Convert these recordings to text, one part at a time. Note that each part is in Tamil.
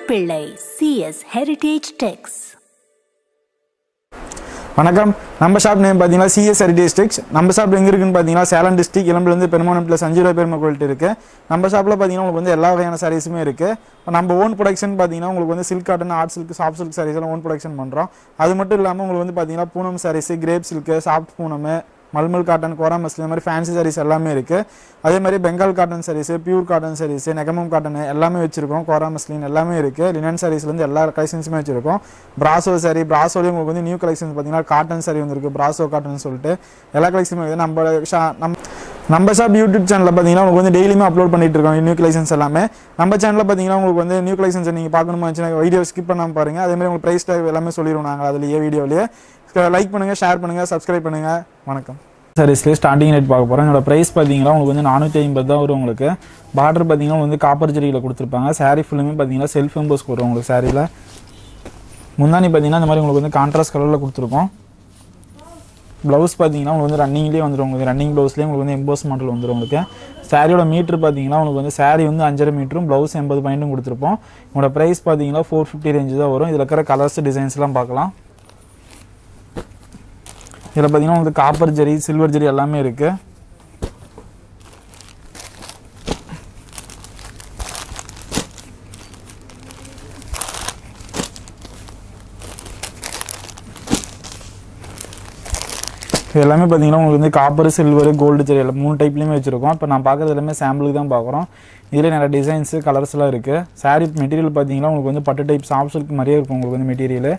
பிள்ளை சிஎஸ் ஹெரிடேஜ் டெக்ஸ் வணக்கம் நம்ம ஷாப் நேம் பார்த்தீங்கன்னா சிஎஸ் ஹெரிடேஜ் டெக்ஸ் நம்ம ஷாப் எங்கே இருக்குன்னு பார்த்தீங்கன்னா சேலம் டிஸ்ட்ரிக் இளம்பிலேருந்து பெருமானம் ப்ளஸ் அஞ்சு ரூபாய் பெருமை கோல்ட்டு இருக்குது நம்ம ஷாப்பில் பார்த்தீங்கன்னா உங்களுக்கு வந்து எல்லா வகையான சாரீஸுமே இருக்குது நம்ம ஓன் ப்ரொடக்ஷன் பார்த்தீங்கன்னா உங்களுக்கு வந்து silk cotton art silk soft silk sarees எல்லாம் ஓன் ப்ரொடக்ஷன் பண்ணுறோம் அது மட்டும் இல்லாமல் உங்களுக்கு வந்து பார்த்தீங்கன்னா Poonam sarees crepe silk soft Poonam மல்மல் காட்டன் கோரா மஸ்லின் இந்த மாதிரி ஃபேன்சி சாரீஸ் எல்லாமே இருக்குது அதே மாதிரி Bengal cotton sarees pure cotton sarees Negamam cotton எல்லாமே வச்சிருக்கோம் கோரா மஸ்லின் எல்லாமே இருக்குது லினன் சாரீஸ்லேருந்து எல்லா கலெக்ஷன்ஸுமே வச்சிருக்கோம் பிராசோ சாரி பிராசோலையும் உங்களுக்கு வந்து நியூ கலெக்ஷன்ஸ் பார்த்தீங்கன்னா காட்டன் சாரி வந்திருக்கு பிராசோ காட்டன் சொல்லிட்டு எல்லா கலெக்ஷனுமே இருக்குது நம்ம ஷா நம்ம நம்ம ஷாப் யூடியூப் சேனலில் பார்த்தீங்கன்னா உங்களுக்கு வந்து டெய்லியுமே அப்லோட் பண்ணிட்டு இருக்கோம் நியூ கலெக்ஷன்ஸ் எல்லாமே நம்ம சேனலில் பார்த்தீங்கன்னா உங்களுக்கு வந்து நியூ கலெக்ஷன்ஸ் நீங்கள் பார்க்கணுமா இருந்துச்சுன்னா வீடியோ ஸ்கிப் பண்ணாமல் பாருங்கள் அதே மாதிரி உங்களுக்கு ப்ரைஸ் டேக் எல்லாமே சொல்லிடுவோம் நாங்கள் அதுலேயே வீடியோலேயே லைக் பண்ணுங்கள் ஷேர் பண்ணுங்கள் சப்ஸ்கிரைப் பண்ணுங்கள் வணக்கம் சாரீஸ்லேயே ஸ்டார்டிங் ரேட் பார்க்க போகிறோம் என்னோட ப்ரைஸ் பார்த்தீங்கன்னா உங்களுக்கு வந்து நானூற்றி ஐம்பது தான் வரும் உங்களுக்கு பார்டர் பார்த்தீங்கன்னா வந்து காப்பர் ஜெரியில் கொடுத்துருப்பாங்க saree ஃபுல்லுமே பார்த்தீங்கன்னா செல்ஃப் எம்போஸ்க்கு வரும் உங்களுக்கு சாரியில் முந்தானி பார்த்தீங்கன்னா இந்த மாதிரி உங்களுக்கு வந்து கான்ட்ராஸ்ட் கலரில் கொடுத்துருக்கோம் ப்ளவுஸ் பார்த்தீங்கன்னா உங்களுக்கு வந்து ரன்னிங்லேயே வந்துடும் உங்களுக்கு ரன்னிங் ப்ளவுஸ்லேயே உங்களுக்கு வந்து எம்போஸ் மாடல் வந்துடும் உங்களுக்கு சாரியோட மீட்ரு பார்த்தீங்கன்னா உங்களுக்கு வந்து சாரி வந்து அஞ்சரை மீட்டரும் ப்ளவுஸ் எண்பது பாயிண்ட்டும் கொடுத்துருப்போம் உங்களோட ப்ரைஸ் பார்த்தீங்கன்னா ஃபோர் ஃபிஃப்டி ரேஞ்சு தான் வரும் இதில் இருக்கிற கலர்ஸ் டிசைன்ஸ்லாம் பார்க்கலாம் இதில் பார்த்தீங்கன்னா உங்களுக்கு காப்பர் ஜெரி சில்வர் ஜெரி எல்லாமே இருக்குது இது எல்லாமே பார்த்தீங்கன்னா உங்களுக்கு வந்து காப்பர் சில்வர் கோல்டு ஜெரி எல்லாம் மூணு டைப்லேயுமே வச்சுருக்கோம் இப்போ நான் பார்க்குறது எல்லாமே சாம்பிளுக்கு தான் பார்க்குறோம் இதில் நிறைய டிசைன்ஸு கலர்ஸ்லாம் இருக்குது saree மெட்டீரியல் பார்த்தீங்கன்னா உங்களுக்கு வந்து பட்டு டைப் சாஃப்ட் சில்க் மாதிரியே இருக்கும் உங்களுக்கு வந்து மெட்டீரியல்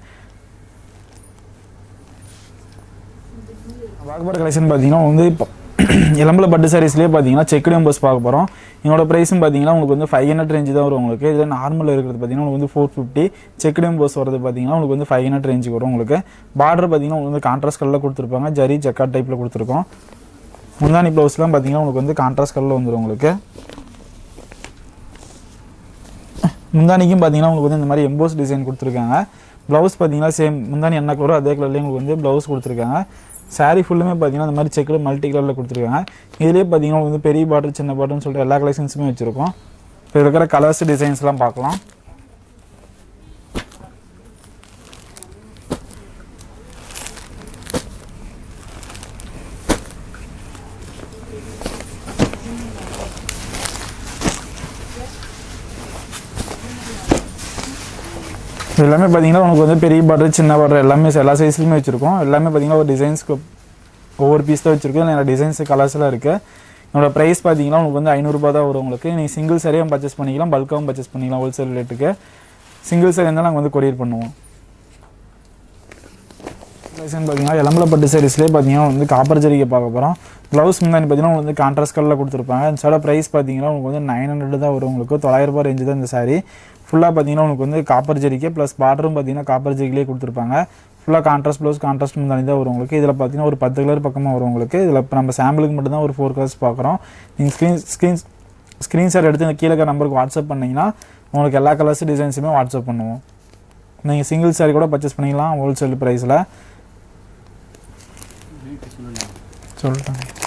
பார்க்க போகிற கலெக்ஷன் பார்த்தீங்கன்னா வந்து இப்போ இளம்பல பட்டு சாரீஸ்லேயே பார்த்தீங்கன்னா செக்குடு எம்பஸ் பார்க்க போகிறோம் என்னோட ப்ரைஸும் பார்த்தீங்கன்னா உங்களுக்கு வந்து ஃபைவ் ஹண்ட்ரட் ரேஞ்சு தான் வரும் உங்களுக்கு இதில் நார்மலில் இருக்கிறது பார்த்தீங்கன்னா உங்களுக்கு வந்து ஃபோர் ஃபிஃப்டி செக்குடு எம்பஸ் வரது பார்த்தீங்கன்னா உங்களுக்கு வந்து ஃபைவ் ஹண்ட்ரட் ரேஞ்சுக்கு வரும் உங்களுக்கு பார்டர் பார்த்தீங்கன்னா உங்களுக்கு வந்து கான்ட்ராஸ்ட் கலரில் கொடுத்துருப்பாங்க ஜரி ஜக்காட் டைப்பில் கொடுத்துருக்கோம் முந்தானி ப்ளவுஸ்லாம் பார்த்தீங்கன்னா உங்களுக்கு வந்து கான்ட்ராஸ்ட் கலரில் வந்துடும் உங்களுக்கு முந்தானிக்கும் பார்த்தீங்கன்னா உங்களுக்கு வந்து இந்த மாதிரி எம்போஸ் டிசைன் கொடுத்துருக்காங்க ப்ளவுஸ் பார்த்தீங்கன்னா சேம் முந்தானி என்ன கலரோ அதே கலர்லேயே உங்களுக்கு வந்து ப்ளவுஸ் கொடுத்துருக்காங்க saree ஃபுல்லுமே பார்த்தீங்கன்னா இந்த மாதிரி செக்கில் மல்டி கலரில் கொடுத்துருக்காங்க இதுலேயே பார்த்தீங்கன்னா உங்களுக்கு வந்து பெரிய பாட்டில் சின்ன பாட்டில்னு சொல்லிட்டு எல்லா கலெக்ஷன்ஸுமே வச்சுருக்கோம் இப்போ இருக்கிற கலர்ஸ் டிசைன்ஸ்லாம் பார்க்கலாம் இது எல்லாமே பார்த்தீங்கன்னா உங்களுக்கு வந்து பெரிய பார்டர் சின்ன பார்டர் எல்லாமே எல்லா சைஸ்லையுமே வச்சுருக்கோம் எல்லாமே பார்த்தீங்கன்னா ஒரு டிசைன்ஸ்க்கு ஒவ்வொரு பீஸ் தான் வச்சுருக்கோம் நிறைய டிசைன்ஸ் கலர்ஸ்லாம் இருக்குது என்னோட ப்ரைஸ் பார்த்தீங்கன்னா உங்களுக்கு வந்து ஐநூறுரூபா தான் வரும் உங்களுக்கு நீங்கள் சிங்கிள் சரியாக பர்ச்சேஸ் பண்ணிக்கலாம் பல்காகவும் பர்ச்சேஸ் பண்ணிக்கலாம் ஹோல்சேல் ரேட்டுக்கு சிங்கிள் சரி இருந்தால் நாங்கள் வந்து கொரியர் பண்ணுவோம் டிசைன் பார்த்தீங்கன்னா இளம்பல பட்டு சாரீஸ்லேயே பார்த்தீங்கன்னா வந்து காப்பர் ஜரிகை பார்க்க போகிறோம் ப்ளவுஸ் முன்னாடி பார்த்தீங்கன்னா உங்களுக்கு வந்து கான்ட்ராஸ்ட் கலரில் கொடுத்துருப்பாங்க இந்த சோட ப்ரைஸ் பார்த்தீங்கன்னா உங்களுக்கு வந்து நைன் ஹண்ட்ரட் தான் வரும் உங்களுக்கு தொள்ளாயிரம் ரூபாய் ரேஞ்சு தான் இந்த சாரி ஃபுல்லாக பார்த்தீங்கன்னா உங்களுக்கு வந்து காப்பர் ஜரிகை ப்ளஸ் பார்டரும் பார்த்தீங்கன்னா காப்பர் ஜரிகிலே கொடுத்துருப்பாங்க ஃபுல்லாக கான்ட்ராஸ்ட் ப்ளவுஸ் கான்ட்ராஸ்ட் முந்தானி தான் வரும் உங்களுக்கு இதில் பார்த்தீங்கன்னா ஒரு பத்து கலர் பக்கமாக வரும் உங்களுக்கு இதில் இப்போ நம்ம சாம்பிளுக்கு மட்டும்தான் ஒரு ஃபோர் கலர்ஸ் பார்க்குறோம் நீங்கள் ஸ்க்ரீன் ஸ்க்ரீன் ஸ்க்ரீன்ஷாட் எடுத்து இந்த கீழே நம்பருக்கு வாட்ஸ்அப் பண்ணிங்கன்னா உங்களுக்கு எல்லா கலர்ஸ் டிசைன்ஸுமே வாட்ஸ்அப் பண்ணுவோம் நீங்கள் சிங்கிள் சாரி கூட பர்ச்சேஸ் பண்ணிக்கலாம் ஹோல்சேல் ப்ரைஸில் சொல்லிட்டேன்